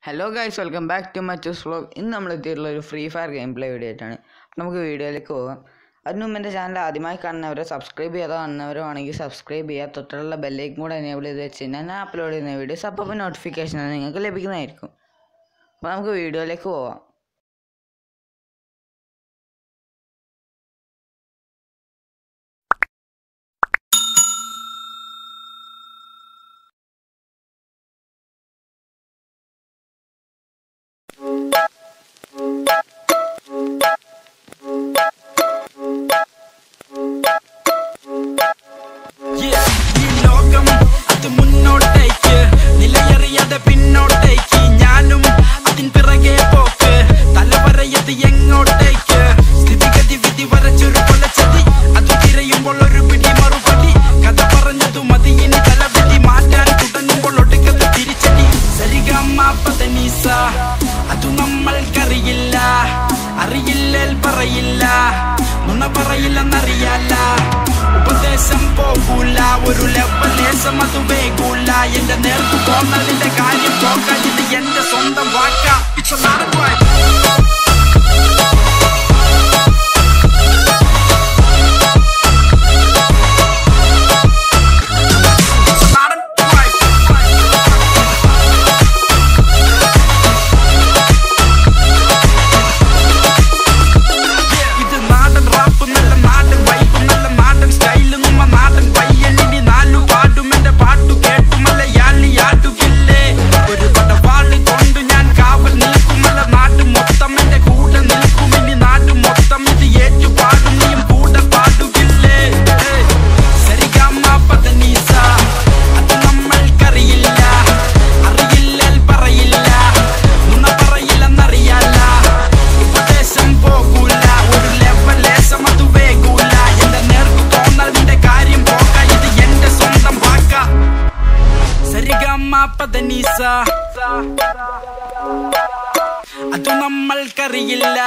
Hello guys welcome back to Machus vlog ഇന്ന് നമ്മൾ എത്തിയിട്ടുള്ള ഒരു Free Fire game play video ആയിട്ടാണ് അപ്പോൾ നമുക്ക് വീഡിയോയിലേക്ക് പോകാം അതിന് മുമ്പ് എൻ്റെ ചാനൽ ആദ്യമായി കാണുന്നവരോ സബ്സ്ക്രൈബ് ചെയ്യാതോ കാണുന്നവരോ ആണെങ്കിൽ സബ്സ്ക്രൈബ് ചെയ്യുക തൊട്ടുള്ള ബെല്ലേക്കും കൂടെ എനേബിൾ ചെയ്ത് വെച്ച് കഴിഞ്ഞാൽ ഞാൻ അപ്ലോഡ് ചെയ്യുന്ന വീഡിയോസ് അപ്പോൾ നോട്ടിഫിക്കേഷൻ നിങ്ങൾക്ക് ലഭിക്കുന്നതായിരിക്കും അപ്പോൾ നമുക്ക് വീഡിയോയിലേക്ക് പോവാം Yeah, ഈ ലോകം അത് മുന്നോട്ടേക്ക് നിലയറിയാതെ പിന്നോട്ടേക്ക് ഞാനും അതിൻ പിറകെ പോക്ക് തലവരയത് എങ്ങോട്ടേക്ക് സ്ഥിതിഗതി വിധി വരച്ചൊരു കൊലച്ചതി അത് തിരയുമ്പോൾ ഒരു പിടി മറുപടി കഥ പറഞ്ഞതു മതി ഇനി തലവിധി മാറ്റാൻ തുടങ്ങുമ്പോൾ ഒടുക്കത്ത് തിരിച്ചടി സരിഗമ്മ അതു നമ്മൾക്കറിയില്ല അറിയില്ലേൽ പറയില്ല നുണ പറയില്ലെന്നറിയാല ഉപദേശം പോകൂല ഒരു ലെവലേശം അത് വേകൂല എന്റെ നേർക്ക് പോന്നതിന്റെ കാര്യം പോകാൻ ഇത് എന്റെ സ്വന്തം വാക്ക it's a nadan vibe. It's a nadan vibe. ഇത് നാടൻ റാപ്പ് നല്ല നാടൻ വൈബ് നല്ല നാടൻ സ്റ്റൈല് നമ്മ നാടൻ പയ്യനിനി നാലു പാടും എന്റെ പാട്ടു കേട്ടു മലയാളി ആട്ടുകില്ലേ ഒരു പടവാള് കൊണ്ട് ഞാൻ കാവൽ നിൽക്കുമല്ല നാട് മൊത്തം എന്റെ കൂടെ നിൽക്കും ഇനി നാട് മൊത്തം ഇത് ഏറ്റു പാടും നീയും കൂടെ പാടുകില്ലേ സരിഗമ പതനീസ അത് നമ്മൾക്കറിയില്ല അറിയില്ലേൽ പറയില്ല നുണ പറയില്ലെന്നറിയാല ഉപദേശം പോകൂല ഒരു ലെവലേശം അത് വേകൂല എന്റെ നേർക്ക് തോന്നലിന്റെ കാര്യം പോക ഇത് എന്റെ സ്വന്തം വാക്ക സരിഗമ പതനീസ അത് നമ്മൾക്കറിയില്ല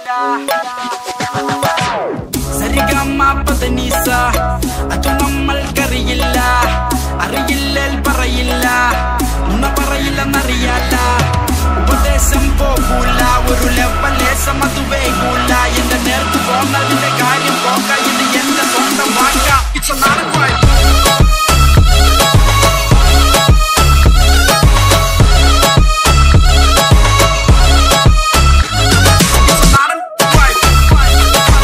സരിഗമ പതനീസ അത് നമ്മൾക്കറിയില്ല അറിയില്ലേൽ പറയില്ല നുണ പറയില്ലെന്നറിയാല ഉപദേശം പോകൂല ഒരു ലെവലേശം അത് വേകൂല എന്റെ നേർക്ക് പോന്നതിന്റെ കാര്യം പോക ഇത് എന്റെ സ്വന്തം വാക്ക it's a nadan vibe. It's a nadan vibe.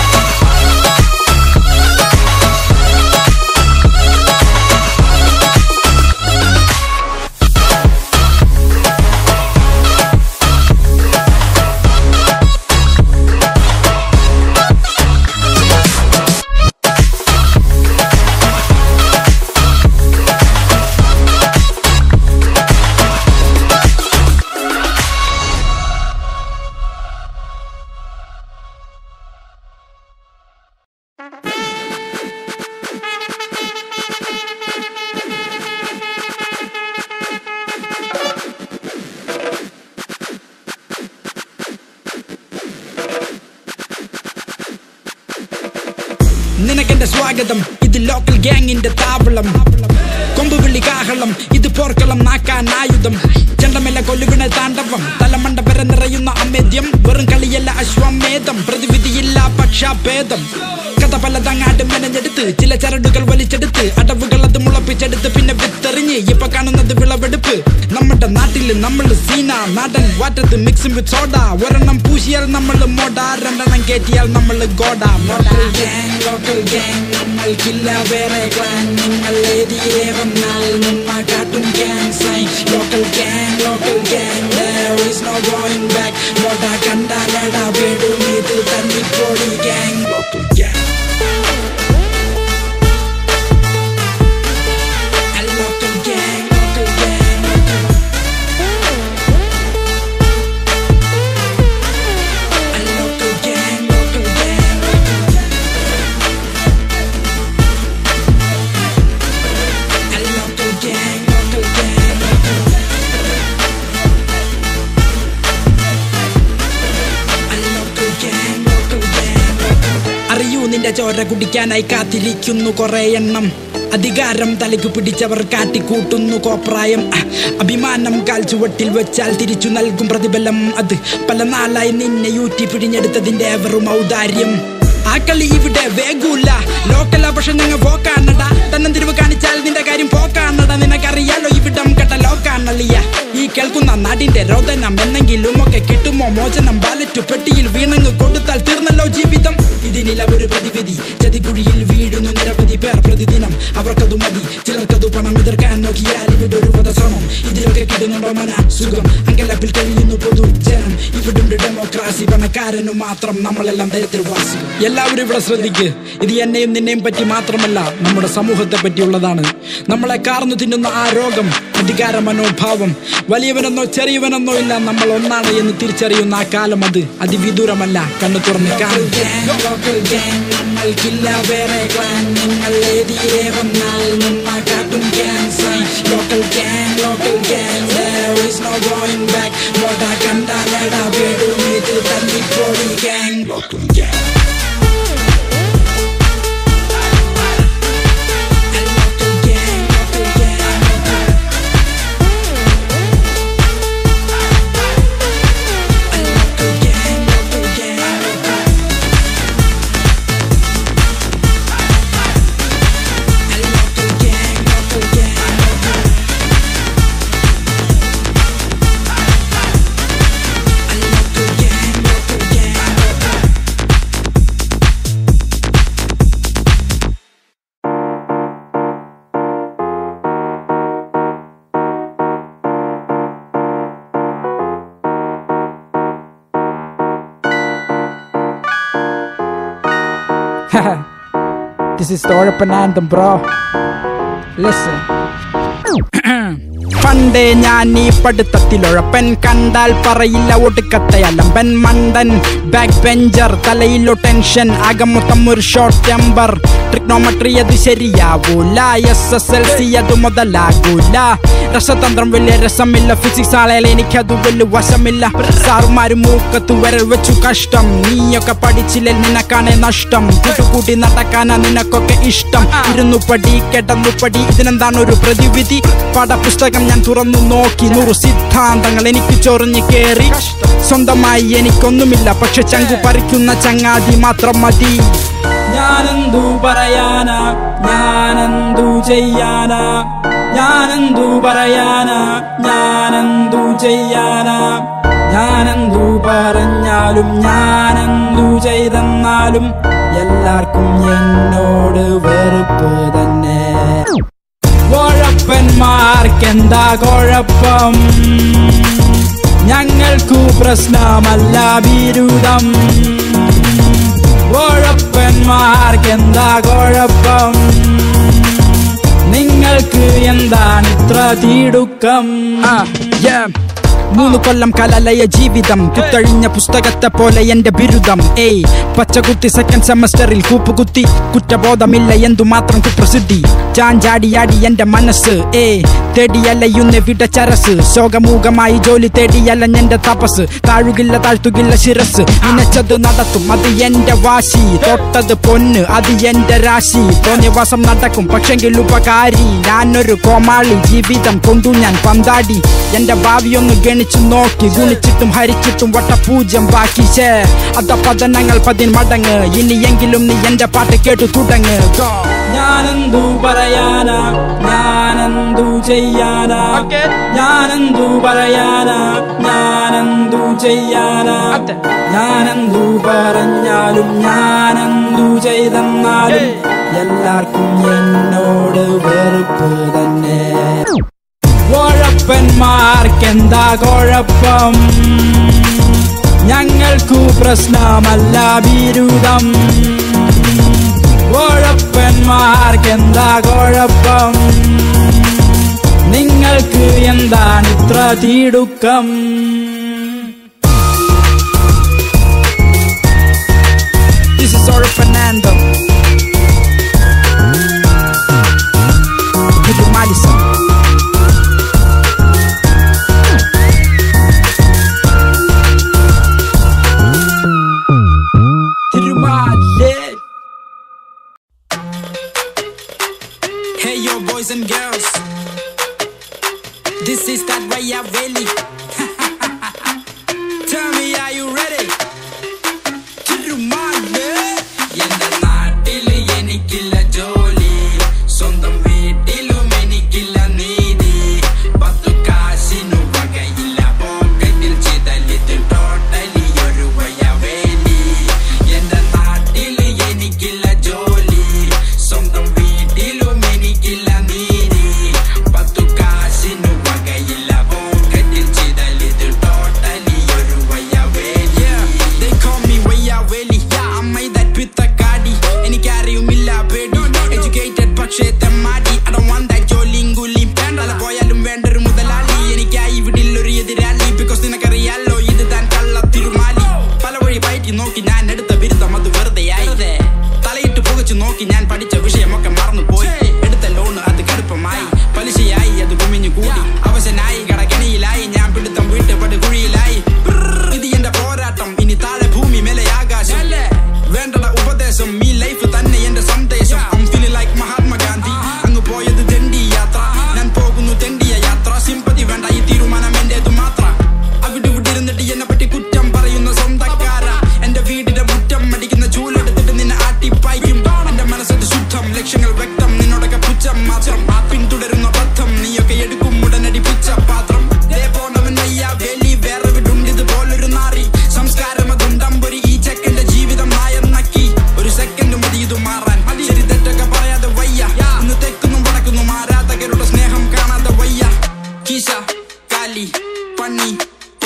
നിനക്കെന്റെ സ്വാഗതം ഇത് ലോക്കൽ ഗ്യാങ്ങിന്റെ താവളം കൊമ്പുവിളി കാഹളം ഇത് പോർക്കളം നാക്കാൻ ആയുധം ചെണ്ടമല്ല കൊല്ലുവിണ താണ്ഡവം തലമണ്ട വരെ നിറയുന്ന അമേദ്യം വെറും കളിയല്ല അശ്വമേധം പ്രതിവിധിയില്ല പക്ഷാഭേദം കഥ പലതങ്ങാട്ട് മെനഞ്ഞെടുത്ത് ചില ചരടുകൾ വലിച്ചെടുത്ത് അടവുകൾ അത് മുളപ്പിച്ചെടുത്ത് പിന്നെ വിത്തെറിഞ്ഞ് ഇപ്പൊ കാണുന്നത് വിളവെടുപ്പ് നമ്മുടെ നാട്ടില് നമ്മൾ സീന നാടൻ വാറ്റത്ത് മിക്സും വിത്ത് സോഡ ഒരെണ്ണം പൂശിയാൽ നമ്മൾ മോഡ രണ്ടെണ്ണം കയറ്റിയാൽ നമ്മൾ ഗോഡ ലോക്കൽ ഗ്യാങ് ലോക്കൽ ഗ്യാങ് നമ്മൾക്കില്ല വേറെ ക്ലാൻ നിങ്ങൾ ഏരിയയെ വന്നാൽ നമ്മ കാട്ടും gang sign local gang local gang there is no going back മോഡ കണ്ടാലട വീടും ഇത് തന്നിപ്പോടി gang local gang local gang, local gang, local A local gang, local gang, A local gang, local gang, A local gang, local gang, അറിയൂ നിന്റെ ചോര കുടിക്കാനായി കാത്തിരിക്കുന്നു കുറെ എണ്ണം അധികാരം തലയ്ക്ക് പിടിച്ചവർ കാട്ടിക്കൂട്ടുന്നു കോപ്രായം ആ, അഭിമാനം കാൽ ചുവട്ടിൽ വെച്ചാൽ തിരിച്ചു നൽകും പ്രതിഫലം അത് പല നാളായി നിന്നെ യൂറ്റി പിഴിഞ്ഞെടുത്തതിന്റെ വെറും ഔദാര്യം ആ കളി ഇവിടെ വേഗൂല ലോക്കല പക്ഷെ ഞങ്ങൾ പോക്കാണട തന്നെ തിരിവ് കാണിച്ചാൽ നിന്റെ കാര്യം പോക്കാണട നിനക്കറിയാലോ ഇവിടം കെട്ട ലോക്കാണളിയ ഈ കേൾക്കുന്ന നാടിന്റെ രോദനം എന്നെങ്കിലും ഒക്കെ കിട്ടുമോ മോചനം ബാലറ്റു പെട്ടിയിൽ വീണങ്ങ് കൊടുത്താൽ തീർന്നല്ലോ ജീവിതം ഇതിനില ഒരു പ്രതിവിധി ചതിക്കുഴിയിൽ വീഴുന്നു നിരവധി പേർ പ്രതിദിനം അവർക്കതു മതി ചിലർക്കതു പണം എതിർക്കാൻ നോക്കിയാൽ ഇവിടെ ഒരു വധശ്രമം ഇതിലൊക്കെ കിട്ടുന്നുണ്ടോ മന സുഖം അങ്കലപ്പിൽ കഴിയുന്നു പൊതുജനം ഇവിടുണ്ട് ഡെമോക്രാസി പണക്കാരനു മാത്രം നമ്മളെല്ലാം ദരിദ്രവാസികൾ എല്ലാവരും ഇവിടെ ശ്രദ്ധിക്ക് ഇത് എന്നെയും നിന്നെയും പറ്റി മാത്രമല്ല നമ്മുടെ സമൂഹത്തെ പറ്റിയുള്ളതാണ് നമ്മളെ കാർന്നു തിന്നുന്ന ആ രോഗം അധികാര മനോഭാവം വലിയവനെന്നോ ചെറിയവനെന്നോ ഇല്ല നമ്മൾ ഒന്നാണ് എന്ന് തിരിച്ചറിയുന്ന ആ കാലം അത് അതിവിദൂരമല്ല കണ്ണു തുറന്ന് കാണും നമ്മൾക്കില്ല വേറെ ക്ലാൻ നിങ്ങൾ ഏതിരെ വന്നാൽ നിന്ന കാട്ടും ക്യാൻസർ local gang local gang there is no going back മോട്ട കണ്ട നേട വീടും ഇത് തല്ലിപ്പോടി gang local gang this is the Orapan anthem, bro. Listen. പണ്ടേ ഞാൻ ഈ പഠിത്തത്തിലുഴപ്പൻ കണ്ടാൽ പറയില്ല ഒടുക്കത്തയലമ്പൻ മണ്ടൻ ബാക്ക് ബെഞ്ചർ തലയിലോ ടെൻഷൻ അകമൊത്തം ഒരു ഷോർട്ട് ടെമ്പർ ട്രിഗ്നോമെട്രി അത് ശരിയാവൂല എസ് എസ് എൽ സി അത് മുതലാകൂല രസതന്ത്രം വലിയ രസമില്ല ഫിസിക്സ് ആളെ എനിക്കത് വലിയ വശമില്ല സാറുമാരും മൂക്കത്ത് വിരൽ വെച്ചു കഷ്ടം നീയൊക്കെ പഠിച്ചില്ല നിനക്കാണെ നഷ്ടം കൂട്ടുകൂട്ടി നടക്കാനാ നിനക്കൊക്കെ ഇഷ്ടം ഇരുന്നു പടി കെട്ടന്നു പടി ഇതിനെന്താണ് ഒരു പ്രതിവിധി പാഠപുസ്തകം ഞാൻ തുറന്നു നോക്കി നൂറ് സിദ്ധാന്തങ്ങൾ എനിക്ക് ചൊറിഞ്ഞു കേറി സ്വന്തമായി എനിക്കൊന്നുമില്ല പക്ഷെ ചങ്കു പറിക്കുന്ന ചങ്ങാതി മാത്രം മതി ഞാനെന്തു പറയാനാ ഞാനെന്തു ചെയ്യാനാ ഞാനെന്തു പറയാനാ ഞാനെന്തു ചെയ്യാനാ ഞാനെന്തു പറഞ്ഞാലും ഞാനെന്തു ചെയ്തെന്നാലും എല്ലാവർക്കും എന്നോട് വെറുപ്പ് തന്നെ കുഴപ്പന്മാർക്കെന്താ കുഴപ്പം ഞങ്ങൾക്കു പ്രശ്നമല്ല ബിരുദം കുഴപ്പന്മാർക്കെന്താ കുഴപ്പം നിങ്ങൾക്ക് എന്താണ് ഇത്ര തീടുക്കം മൂന്ന് കൊല്ലം കലലയ ജീവിതം കുത്തഴിഞ്ഞ പുസ്തകത്തെ പോലെ എന്റെ ബിരുദം ഏയ് പച്ചകുത്തി സെക്കൻഡ് സെമസ്റ്ററിൽ കൂപ്പുകുത്തി കുറ്റബോധമില്ല എന്തുമാത്രം കുപ്രസിദ്ധി ചാഞ്ചാടിയാടി എന്റെ മനസ്സ് ഏ തേടിയലയുന്ന വിട ചരസ് ശോകമൂകമായി ജോലി തേടിയലഞ്ഞെന്റെ തപസ് താഴുകില്ല താഴ്ത്തുകില്ല ശിരസ് ഇനച്ചത് നടത്തും അത് എന്റെ വാശി തൊട്ടത് പൊന്ന് അത് എന്റെ രാശി തോന്നിയവാസം നടക്കും പക്ഷെങ്കിൽ ഉപകാരി ഞാനൊരു കോമാളി ജീവിതം കൊണ്ടു ഞാൻ പന്താടി എന്റെ ഭാവിയൊന്ന് ഗണിച്ചു നോക്കി ഗുണിച്ചിട്ടും ഹരിച്ചിട്ടും വട്ടപൂജ്യം ബാക്കി ശേ അത പതനങ്ങൾ പതിൻ മടങ്ങ് ഇനിയെങ്കിലും നീ എന്റെ പാട്ട് കേട്ടു തുടങ്ങ് Go. ഞാനെന്തു പറയാനാ ഞാനെന്തു ചെയ്യാനാ ഞാനെന്തു പറയാനാ ഞാനെന്തു ചെയ്യാനാ ഞാനെന്തു പറഞ്ഞാലും ഞാനെന്തു ചെയ്തെന്നാലും എല്ലാവർക്കും എന്നോട് വെറുപ്പ് തന്നെ കുഴപ്പന്മാർക്കെന്താ കുഴപ്പം ഞങ്ങൾക്കു പ്രശ്നമല്ല ബിരുദം കുഴപ്പന്മാർക്കെന്താ കുഴപ്പം നിങ്ങൾക്ക് എന്താണ് ഇത്ര തീടുക്കം This is Ora Fernando. With Madison. തിരുമാലേ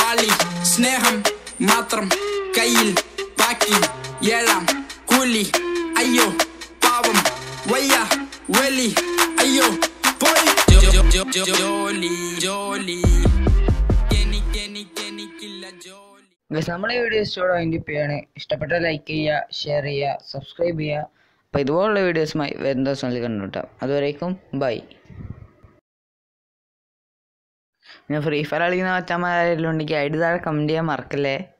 താളി സ്നേഹം മാത്രം കയ്യിൽ ബാക്കി ഏഴാം കൂലി അയ്യോ പാവം വയ്യ വലി അയ്യോ പോയി ജോ- ജോ- ജോ- ജോ- ജോലി ജോലി എനിക്ക് എനിക്ക് എനിക്കില്ല ജോലി ഗസ് നമ്മളെ വീഡിയോ ഇഷ്ടത്തോടെ അതിൻ്റെ ചെയ്യാണ് ഇഷ്ടപ്പെട്ട ലൈക്ക് ചെയ്യുക ഷെയർ ചെയ്യുക സബ്സ്ക്രൈബ് ചെയ്യുക അപ്പോൾ ഇതുപോലുള്ള വീഡിയോസുമായി വരുന്ന ദിവസങ്ങളിൽ കണ്ടുമുട്ടാം അതുവരേക്കും ബൈ പിന്നെ ഫ്രീ ഫയർ കളിക്കുന്ന മറ്റന്മാരെല്ലാം ഉണ്ടെങ്കിൽ ഐഡി താഴെ കമൻറ്റ് ചെയ്യാൻ മറക്കല്ലേ